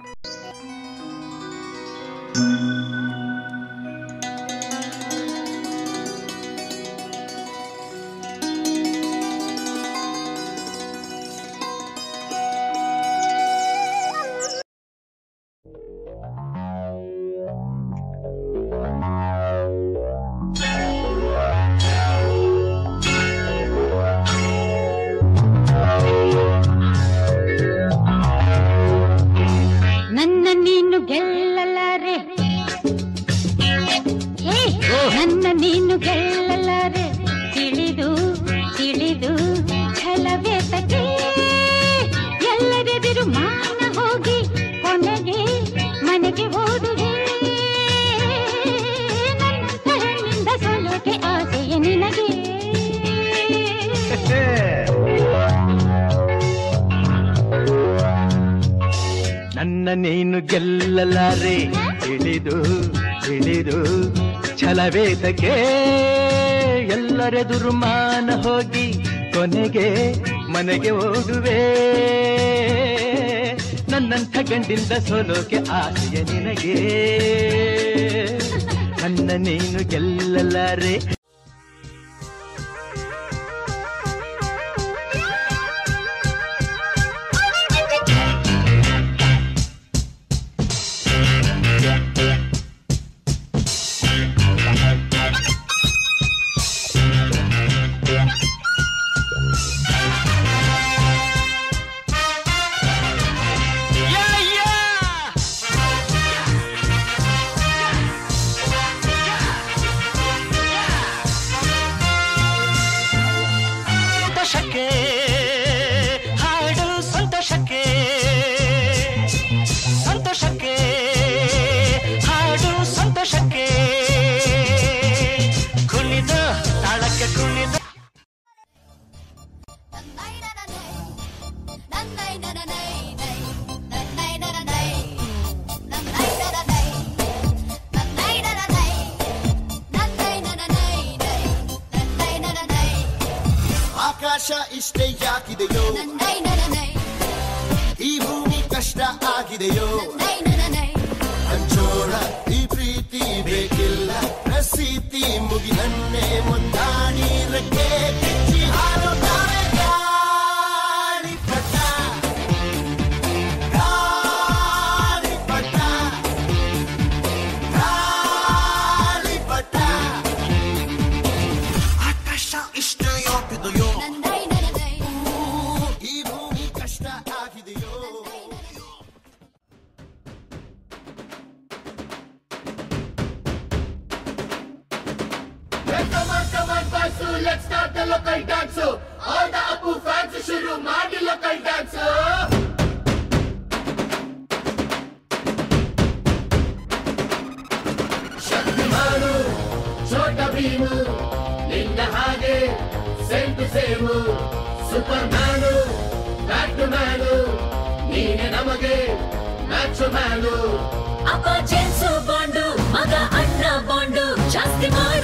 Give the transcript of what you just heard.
ನನ್ನ ನೀನು ಗೆಲ್ಲಲಾರೆ ಹೇ, ನನ್ನ ನೀನು ಗೆಲ್ಲಲಾರೆ ತಿಳಿದು ತಿಳಿದು ಛಲವೆತಗೆ ಎಲ್ಲರೆದುರು ಮಾನ ಹೋಗಿ ಕೊನೆಗೆ ಮನೆಗೆ ಓದುವೆ ನನ್ನ ಹೆಣ್ಣಿಂದ ಸೋಲೋಕೆ ಆಸೆಯ ನಿನಗೆ ನನ್ನ ನೀನು ಗೆಲ್ಲಲಾರೆ ತಿಳಿದು ತಿಳಿದು ಛಲವೇತಕ್ಕೆ ಎಲ್ಲರೆದುರು ಮಾನ ಹೋಗಿ ಕೊನೆಗೆ ಮನೆಗೆ ಓಡುವೆ ನನ್ನಂಥ ಗಂಡಿಂದ ಸೋಲೋಕೆ ಆಸೆಯ ನಿನಗೆ ನನ್ನ ನೀನು ಗೆಲ್ಲಲಾರೆ ಸಂತೋಷಕ್ಕೆ ಹಾಡು ಸಂತೋಷಕ್ಕೆ ಸಂತೋಷಕ್ಕೆ ಹಾಡು ಸಂತೋಷಕ್ಕೆ ಕುಣಿದ ತಾಳಕ್ಕೆ ಕುಣಿದ ಆಕಾಶ ಇಷ್ಟೇ ಯಾಕಿದೆಯೋ ಈ ಭೂಮಿ ಕಷ್ಟ ಆಗಿದೆಯೋ ಅಂಚೋಳ ಈ ಪ್ರೀತಿ ಬೇಕಿಲ್ಲ ಪ್ರಸೀತಿ ಮುಗಿದನ್ನೇ ಮುಂದಾಡಿ ರೆಕ್ಕೆ ಕಿಚ್ಚಿ ಹಾರುತ್ತಾರೆ ಗಾಳಿಪಟ ಗಾಳಿಪಟ ಗಾಳಿಪಟ ಆಕಾಶ ಇಷ್ಟೇ ಯಾಕಿದೆಯೋ ಈ ಭೂಮಿ ಕಷ್ಟ ಆಗಿದೆಯೋ Come on, come on, Basu, let's start the local dance. All the Apu fans ಶುರು ಮಾಡಿ local dance. ಶಕ್ತಿಮಾನು ಛೋಟ ಭೀಮು ನಿನ್ನ ಹಾಗೆ same to same superman batman ನೀನೆ ನಮಗೆ ಮ್ಯಾಚ್ ಮ್ಯಾನು ಅಪ್ಪ ಜೇನ್ಸು ಬಾಂಡು ಮಗ ಅಣ್ಣ ಬಾಂಡು ಜಾಸ್ತಿ ಮಾಡು